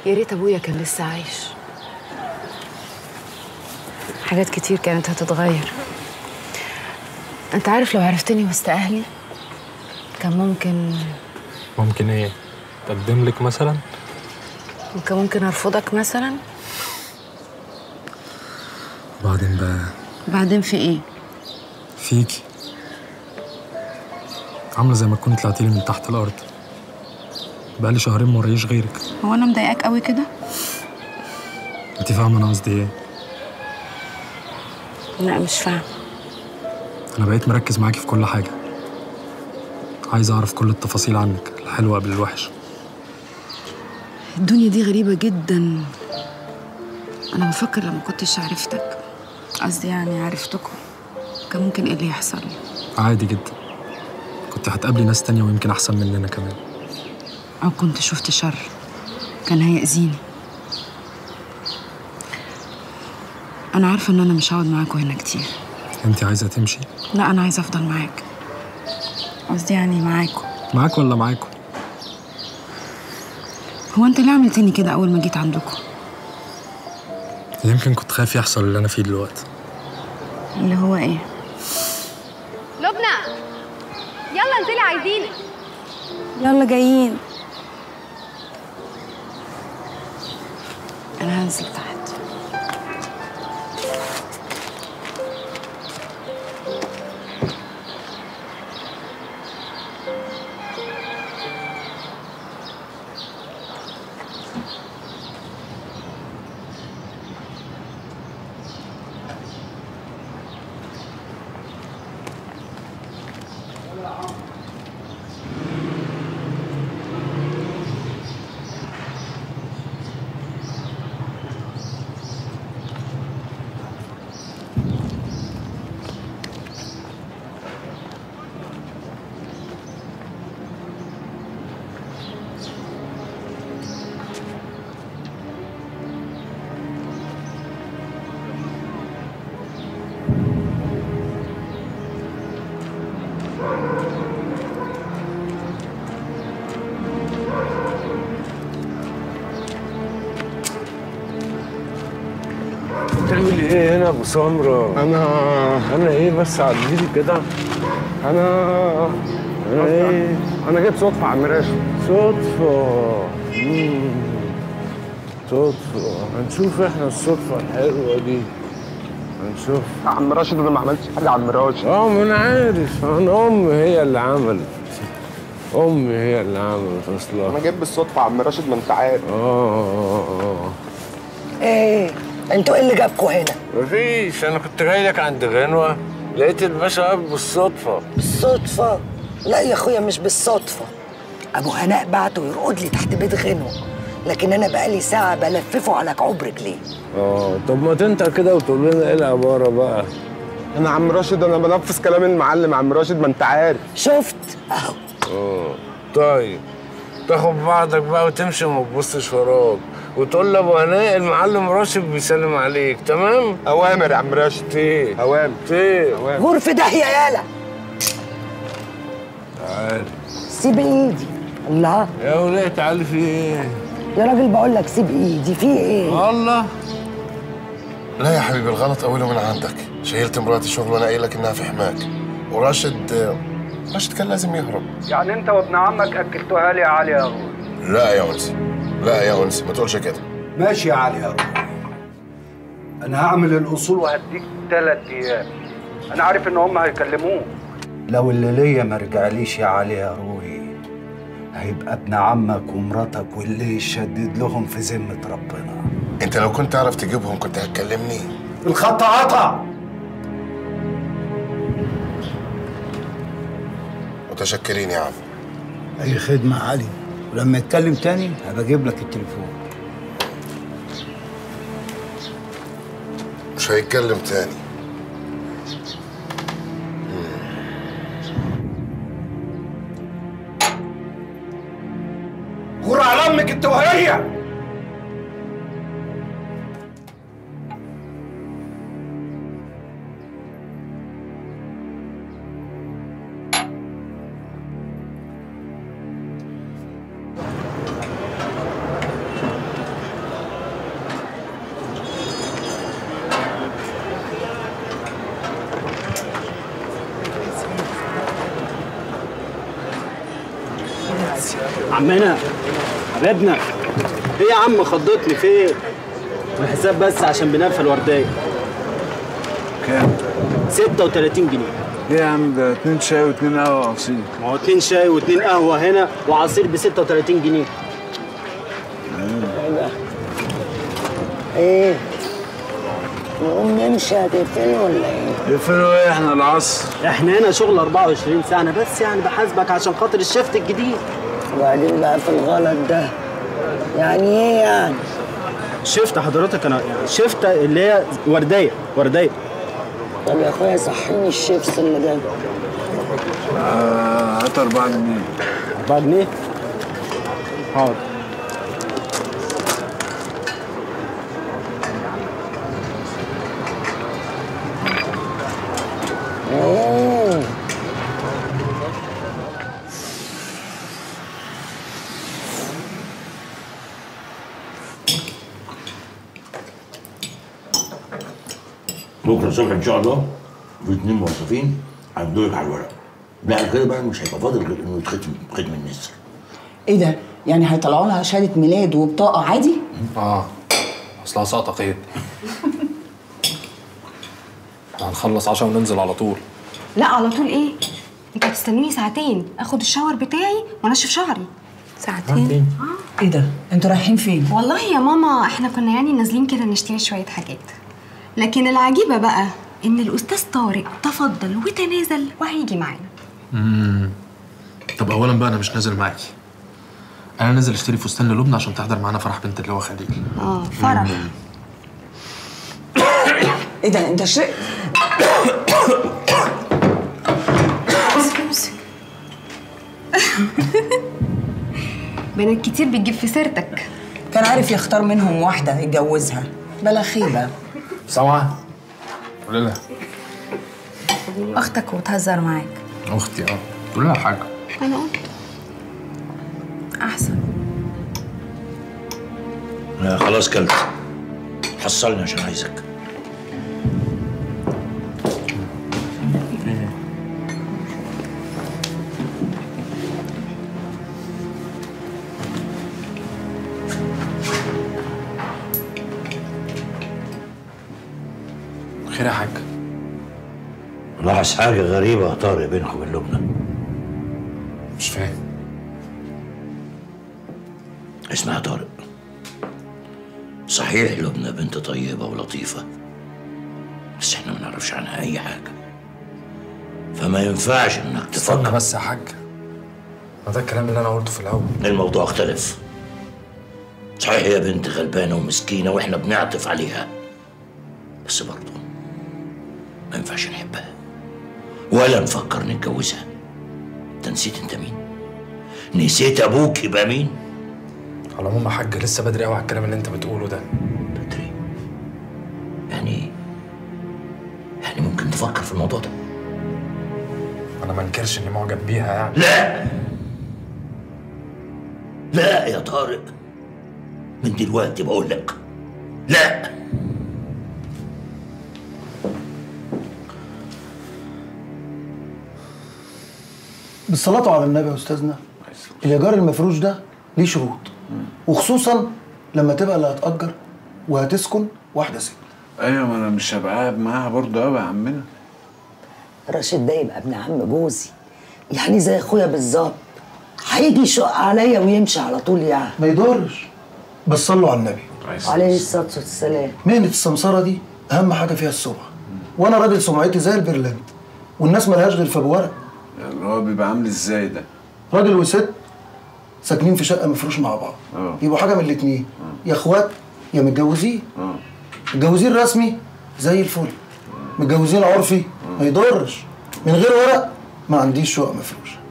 يا ريت ابويا كان لسه عايش حاجات كتير كانت هتتغير انت عارف لو عرفتني وسط اهلي كان ممكن ممكن ايه تقدم لك مثلا كان ممكن ارفضك مثلا وبعدين بقى بعدين في ايه فيكي عامله زي ما تكوني طلعتي لي من تحت الارض بقالي شهرين ما وريش غيرك هو انا مضايقاك قوي كده انت فاهمه انا قصدي ايه لا مش فاهم انا بقيت مركز معاكي في كل حاجه عايز اعرف كل التفاصيل عنك الحلو قبل الوحش الدنيا دي غريبة جدا أنا بفكر لما كنتش عرفتك قصدي يعني عرفتكم كان ممكن إيه اللي يحصل لي عادي جدا كنت هتقابلي ناس تانية ويمكن احسن مننا كمان أو كنت شفت شر كان هيأذيني أنا عارفة إن أنا مش هقعد معاكوا هنا كتير انت عايزه تمشي لا أنا عايزة أفضل معاك قصدي يعني معاكوا معاك ولا معاكم هو أنت ليه عملتني كده أول ما جيت عندكم يمكن كنت خايف يحصل اللي انا فيه دلوقتي اللي هو إيه لبنى يلا انزلي عايزينك يلا جايين أنا هنزل تحت بتعمل ايه هنا يا ابو سمره؟ انا انا ايه بس عديلي كده انا انا ايه انا جيت صدفه يا عم راشد صدفه مم. صدفه هنشوف احنا الصدفه الحلوه دي هنشوف يا عم راشد انا ما عملتش حاجه يا عم راشد اه ما انا عارف انا امي هي اللي عملت امي هي اللي عملت اصلا انا جيت بالصدفه يا عم راشد ما انت عارف اه اه اه ايه انتوا ايه اللي جابكوا هنا مفيش انا كنت جاي لك عند غنوه لقيت الباشا واقف بالصدفه بالصدفه لا يا اخويا مش بالصدفه ابو هناء بعته يرقد لي تحت بيت غنوه لكن انا بقالي ساعه بلففه على كعوب رجليه اه طب ما تنطق كده وتقول لنا ايه العباره بقى انا عم راشد انا بنفذ كلام المعلم يا عم راشد ما انت عارف شفت اهو اه طيب تاخد بعضك بقى وتمشي وما تبصش وراك وتقول لابو هناء المعلم راشد بيسلم عليك تمام؟ اوامر يا عم راشد تيه اوامر تيه غور في داهيه يالا تعال سيب ايدي الله يا وليه تعالي في ايه؟ يا راجل بقول لك سيب ايدي في ايه الله لا يا حبيبي الغلط أوله من عندك شيلت مراتي شغل وأنا قايل لك إنها في حماك وراشد راشد كان لازم يهرب يعني انت وابن عمك اكلتوها لي يا علي يا روي لا يا أنسي لا يا أنسي ما تقولش كده ماشي يا علي يا روي انا هعمل الاصول وهديك ثلاث ايام انا عارف ان هم هيكلموك لو اللي ليا ما رجعليش يا علي يا روي هيبقى ابن عمك ومراتك واللي يشدد لهم في ذمة ربنا أنت لو كنت تعرف تجيبهم كنت هتكلمني الخط قطع متشكرين يا عم اي خدمة يا علي ولما يتكلم تاني هبقى اجيب لك التليفون مش هيتكلم تاني غور على امك انت وهي عمنا حبيبنا ايه يا عم خضتني فين الحساب بس عشان بنفع الورديه كام؟ 36 جنيه ايه يا عم ده اتنين شاي واتنين قهوة عصير ما هو اتنين شاي واتنين قهوه هنا وعصير ب 36 جنيه ايه نقوم نمشي هتقفلوا ولا ايه؟ يقفلوا ايه احنا العصر احنا هنا شغل 24 ساعه انا بس يعني بحاسبك عشان خاطر الشفت الجديد وبعدين بقى في الغلط ده يعني ايه يعني؟ شفت حضرتك انا يعني شفت اللي هي ورديه ورديه طب يا اخويا صحيني الشيبس اللي جاي آه، هات 4 جنيه 4 جنيه حاضر مم. بكره الصبح ان شاء الله في اتنين موظفين هيمضوا لك على الورق بعد كده بقى مش هيبقى فاضل غير انه يتختم ختم النسر ايه ده؟ يعني هيطلعوا لها شهادة ميلاد وبطاقة عادي؟ اه اصلها ساقطة قيد احنا هنخلص عشاء وننزل على طول لا على طول ايه انتوا هتستنوني ساعتين اخد الشاور بتاعي وانشف شعري ساعتين ايه ده؟ انتوا رايحين فين؟ والله يا ماما احنا كنا يعني نازلين كده نشتري شويه حاجات لكن العجيبه بقى ان الاستاذ طارق تفضل وتنازل وهيجي معانا امم طب اولا بقى انا مش نازل معاكي انا نازل اشتري فستان للبنى عشان تحضر معانا فرح بنت اللي هو خليل اه فرح ايه ده؟ انت شرقت؟ امسك امسك بنات كتير بتجيب في سيرتك كان عارف يختار منهم واحدة يتجوزها بلا خيبة سامعة؟ قولي لها اختك وتهزر معاك اختي اه قولي لها حاجة انا قلت احسن آه خلاص كلت حصلني عشان عايزك خير يا حاج لاحظ حاجة غريبة يا طارق بينك وبين لبنى مش فاهم اسمع يا طارق صحيح لبنى بنت طيبة ولطيفة بس احنا ما نعرفش عنها أي حاجة فما ينفعش انك استنى تفكر بس يا حاج ما ده الكلام اللي انا قلته في الاول الموضوع اختلف صحيح هي بنت غلبانة ومسكينة واحنا بنعطف عليها بس برضه ما ينفعش نحبها ولا نفكر نتجوزها انت نسيت انت مين نسيت ابوك يبقى مين على العموم يا حاج لسه بدري قوي على الكلام اللي انت بتقوله ده يعني يعني ممكن تفكر في الموضوع ده انا ما انكرش اني معجب بيها يعني لا لا يا طارق من دلوقتي بقول لك لا بالصلاة على النبي يا أستاذنا الإيجار المفروش ده ليه شروط وخصوصا لما تبقى اللي هتأجر وهتسكن واحدة ست ايوه ما انا مش هبقى قاعد معاها برضه قوي يا عمنا راشد ده يبقى ابن عم جوزي يعني زي اخويا بالظبط هيجي يشق عليا ويمشي على طول يعني ما يضرش بس صلوا على النبي عليه الصلاه والسلام مهنة السمسرة دي أهم حاجة فيها السمعة وأنا راجل سمعتي زي البرلنت والناس ملهاش غير في أبو ورق اللي هو بيبقى عامل ازاي ده راجل وست ساكنين في شقة مفروش مع بعض اه يبقوا حاجة من الاتنين يا اخوات يا متجوزين اه متجوزين رسمي زي الفل متجوزين عرفي ما يضرش من غير ورق ما عنديش شقة مفروش